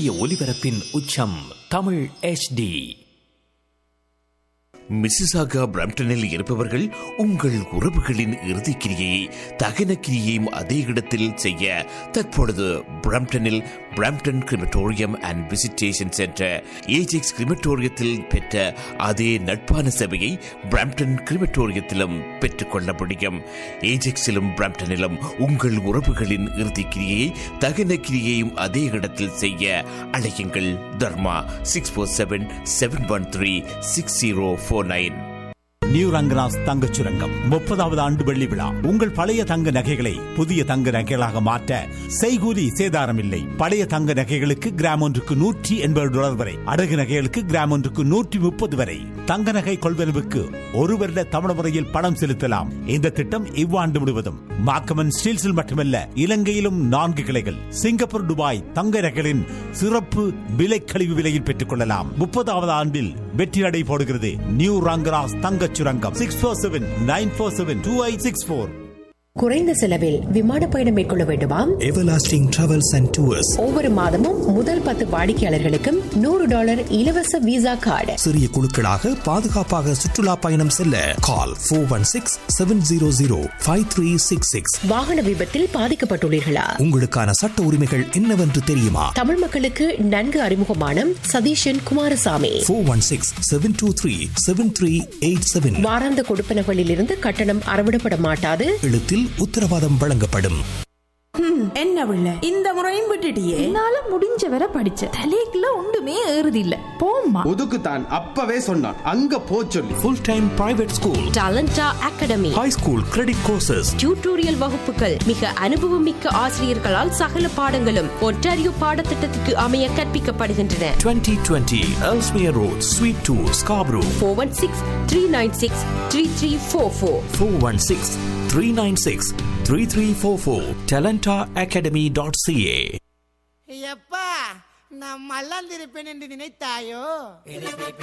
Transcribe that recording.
சூரிய ஒளிபரப்பின் உச்சம் Tamil HD Mississauga பிரம்டனில் இருப்பவர்கள் உங்கள் உறவுகளின் இறுதிக்கிரியை தகன கிரியையும் அதே இடத்தில் செய்ய தற்பொழுது பிரம்டனில் Brampton crematorium and visitation centre Ajax கிரிமட்டோரியத்தில் பெற்ற அதே நட்பான சேவையை பிரம்டன் கிரிமட்டோரியத்திலும் பெற்றுக்கொள்ள முடியும் ஏஜெக்ஸிலும் பிரம்டனிலும் உங்கள் உறவுகளின் இறுதிக்கிரியை தகன கிரியையும் அதே இடத்தில் செய்ய அழையுங்கள் Dharma six four seven seven one three six zero four nine new Rangaraj தங்கச் சுரங்கம் முப்பதாவது ஆண்டு வெள்ளி விழா உங்கள் பழைய தங்க நகைகளை புதிய தங்க நகைகளாக மாற்ற செய்கூலி சேதாரம் இல்லை பழைய தங்க நகைகளுக்கு கிராம் ஒன்றுக்கு நூற்றி எண்பது டாலர் வரை அடகு நகைகளுக்கு கிராம் ஒன்றுக்கு நூற்றி முப்பது வரை தங்க நகை கொள்வனவுக்கு ஒரு வருட தமிழ் முறையில் பணம் செலுத்தலாம் இந்த திட்டம் இவ்வாண்டு முழுவதும் மாக்கமன் ஸ்டீல்ஸில் மட்டுமல்ல இலங்கையிலும் நான்கு கிளைகள் சிங்கப்பூர் துபாய் தங்க நகைகளின் சிறப்பு விலை கழிவு விலையில் பெற்றுக் கொள்ளலாம் முப்பதாவது ஆண்டில் வெற்றி நடை போடுகிறது நியூ ரங்கராஸ் தங்கச் சுரங்கம் six four seven nine four seven two eight six four குறைந்த செலவில் விமான பயணம் மேற்கொள்ள வேண்டுமா Everlasting Travels and Tours ஒவ்வொரு மாதமும் முதல் பத்து வாடிக்கையாளர்களுக்கும் நூறு டாலர் இலவச விசா கார்டு சிறிய குழுக்களாக பாதுகாப்பாக சுற்றுலா பயணம் செல்ல call four one six seven zero zero five three six six வாகன விபத்தில் பாதிக்கப்பட்டுள்ளீர்களா உங்களுக்கான சட்ட உரிமைகள் என்னவென்று தெரியுமா தமிழ் மக்களுக்கு நன்கு அறிமுகமான Satheeshan Kumarasamy four one six seven two three seven three eight seven வாராந்த கொடுப்பனகளில் இருந்து கட்டணம் அறவிடப்பட மாட்டாது எழுத்தில் உத்தரவாதம் வழங்கப்படும் என்ன பிள்ளை இந்த முறையும் விட்டுட்டியே என்னால முடிஞ்ச வரை படிச்ச தலைக்குள்ள ஒன்றுமே ஏறுது இல்ல போம்மா ஒதுக்குத்தான் அப்பவே சொன்னான் அங்க போ சொல்லி full time private school Talenta Academy High School credit courses tutorial வகுப்புகள் மிக அனுபவமிக்க ஆசிரியர்களால் சகல பாடங்களும் ஒன்டாரியோ பாடத்திட்டத்துக்கு அமைய கற்பிக்கப்படுகின்றன 2020 Ellesmere Road Suite 2 Scarborough four one six three nine six three three four four 416 396 3344 talentaacademy.ca எப்பா நான் மல்லாந்திருப்பேன் என்று நினைத்தாயோ